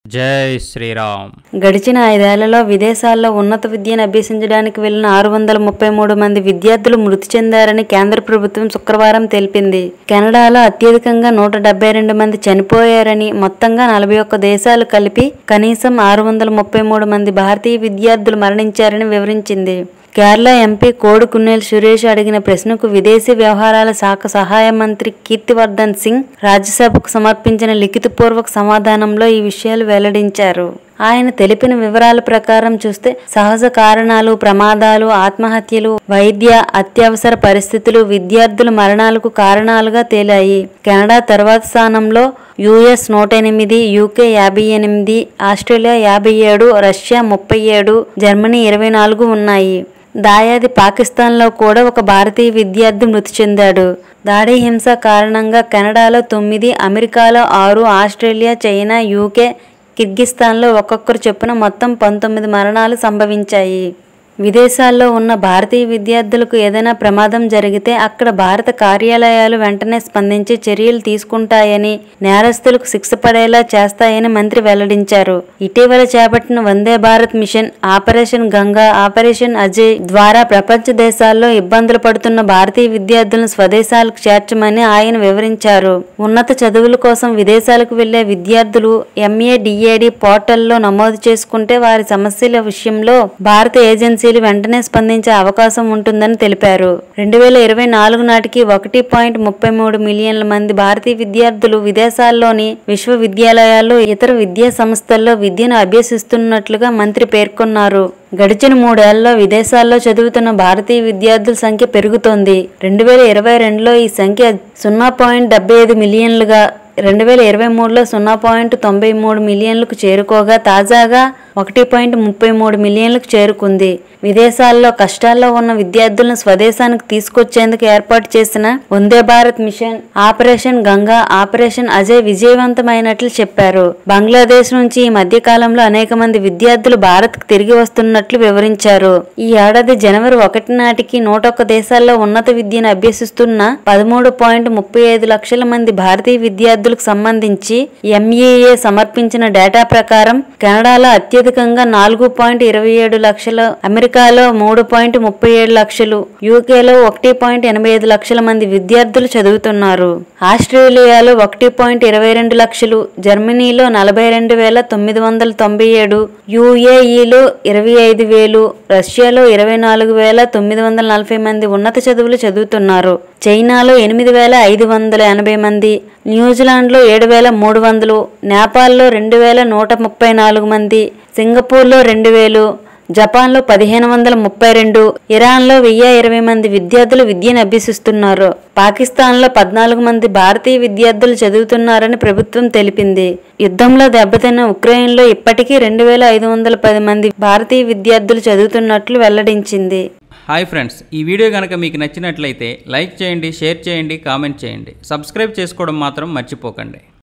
జై శ్రీరామ్ గడిచిన ఐదేళ్లలో విదేశాల్లో ఉన్నత విద్యను అభ్యసించడానికి వెళ్లిన ఆరు వందల ముప్పై మూడు మంది విద్యార్థులు మృతి చెందారని కేంద్ర ప్రభుత్వం శుక్రవారం తెలిపింది కెనడాలో అత్యధికంగా నూట డెబ్బై రెండు మంది చనిపోయారని మొత్తంగా నలభై ఒక్క దేశాలు కలిపి కనీసం ఆరు వందల ముప్పై మూడు మంది భారతీయ విద్యార్థులు మరణించారని వివరించింది కేరళ ఎంపీ కోడు కున్నేల్ సురేష్ అడిగిన ప్రశ్నకు విదేశీ వ్యవహారాల శాఖ సహాయ మంత్రి కీర్తివర్ధన్ సింగ్ రాజ్యసభకు సమర్పించిన లిఖితపూర్వక సమాధానంలో ఈ విషయాలు వెల్లడించారు ఆయన తెలిపిన వివరాల ప్రకారం చూస్తే సహజ కారణాలు ప్రమాదాలు ఆత్మహత్యలు వైద్య అత్యవసర పరిస్థితులు విద్యార్థుల మరణాలకు కారణాలుగా తేలాయి కెనడా తర్వాత స్థానంలో యుఎస్ నూట ఎనిమిది యూకే యాభై ఎనిమిది ఆస్ట్రేలియా యాభై ఏడు రష్యా ముప్పై ఏడు జర్మనీ ఇరవై నాలుగు ఉన్నాయి దాయాది పాకిస్తాన్లో కూడా ఒక భారతీయ విద్యార్థి మృతి చెందాడు దాడి హింస కారణంగా కెనడాలో తొమ్మిది అమెరికాలో ఆరు ఆస్ట్రేలియా చైనా యూకే కిర్గిస్తాన్లో ఒక్కొక్కరు చొప్పున మొత్తం పంతొమ్మిది మరణాలు సంభవించాయి విదేశాల్లో ఉన్న భారతీయ విద్యార్థులకు ఏదైనా ప్రమాదం జరిగితే అక్కడ భారత కార్యాలయాలు వెంటనే స్పందించి చర్యలు తీసుకుంటాయని నేరస్తులకు శిక్ష పడేలా చేస్తాయని మంత్రి వెల్లడించారు ఇటీవల చేపట్టిన Vande Bharat mission operation Ganga operation Ajay ద్వారా ప్రపంచ దేశాల్లో ఇబ్బందులు పడుతున్న భారతీయ విద్యార్థులను స్వదేశాలకు చేర్చమని ఆయన వివరించారు ఉన్నత చదువుల కోసం విదేశాలకు వెళ్లే విద్యార్థులు ఎంఏ డిఏడి పోర్టల్లో నమోదు చేసుకుంటే వారి సమస్యల విషయంలో భారత ఏజెన్సీలు వెంటనే స్పందించే అవకాశం ఉంటుందని తెలిపారు రెండు వేల ఇరవై నాలుగు నాటికి ఒకటి పాయింట్ ముప్పై మూడు మిలియన్ల మంది భారతీయ విద్యార్థులు విదేశాల్లోని విశ్వవిద్యాలయాల్లో ఇతర విద్యా సంస్థల్లో విద్యను అభ్యసిస్తున్నట్లుగా మంత్రి పేర్కొన్నారు గడిచిన మూడేళ్లలో విదేశాల్లో చదువుతున్న భారతీయ విద్యార్థుల సంఖ్య పెరుగుతోంది రెండు వేల ఇరవై రెండులో ఈ సంఖ్య సున్నా పాయింట్ డెబ్బై ఐదు మిలియన్లుగా రెండు వేల ఇరవై మూడులో సున్నా పాయింట్ తొంభై మూడు మిలియన్లకు చేరుకోగా తాజాగా ఒకటి పాయింట్ ముప్పై మూడు మిలియన్లకు చేరుకుంది విదేశాల్లో కష్టాల్లో ఉన్న విద్యార్థులను స్వదేశానికి తీసుకొచ్చేందుకు ఏర్పాటు చేసిన Vande Bharat mission operation Ganga operation Ajay విజయవంతమైనట్లు చెప్పారు బంగ్లాదేశ్ నుంచి ఈ మధ్య కాలంలో అనేక మంది విద్యార్థులు భారత్కు తిరిగి వస్తున్నట్లు వివరించారు ఈ ఏడాది జనవరి ఒకటి నాటికి నూట ఒక్క దేశాల్లో ఉన్నత విద్యను అభ్యసిస్తున్న పదమూడు పాయింట్ ముప్పై ఐదు లక్షల మంది భారతీయ విద్యార్థులకు సంబంధించి ఎంఏఏ సమర్పించిన డేటా ప్రకారం కెనడాలో అత్యధికంగా నాలుగు పాయింట్ ఇరవై ఏడు లక్షలు అమెరికాలో మూడు పాయింట్ ముప్పై ఏడు లక్షలు యూకేలో ఒకటి పాయింట్ ఎనభై ఐదు లక్షల మంది విద్యార్థులు చదువుతున్నారు ఆస్ట్రేలియాలో ఒకటి పాయింట్ ఇరవై రెండు లక్షలు జర్మనీలో నలభై రెండు వేల తొమ్మిది వందల తొంభై ఏడు యుఏఈలో ఇరవై ఐదు వేలు రష్యాలో ఇరవై నాలుగు వేల తొమ్మిది వందల నలభై మంది ఉన్నత చదువులు చదువుతున్నారు చైనాలో ఎనిమిది వేల ఐదు వందల ఎనభై మంది న్యూజిలాండ్లో ఏడు వేల మూడు వందలు నేపాల్లో రెండు వేల నూట ముప్పై నాలుగు మంది సింగపూర్లో రెండు వేలు జపాన్లో పదిహేను వందల ముప్పై రెండు ఇరాన్లో వెయ్యి ఇరవై మంది విద్యార్థులు విద్యను అభ్యసిస్తున్నారు పాకిస్తాన్లో పద్నాలుగు మంది భారతీయ విద్యార్థులు చదువుతున్నారని ప్రభుత్వం తెలిపింది యుద్ధంలో దెబ్బతిన్న ఉక్రెయిన్లో ఇప్పటికీ రెండు వేల ఐదు వందల పది మంది భారతీయ విద్యార్థులు చదువుతున్నట్లు వెల్లడించింది హాయ్ ఫ్రెండ్స్ ఈ వీడియో కనుక మీకు నచ్చినట్లయితే లైక్ చేయండి షేర్ చేయండి కామెంట్ చేయండి సబ్స్క్రైబ్ చేసుకోవడం మాత్రం మర్చిపోకండి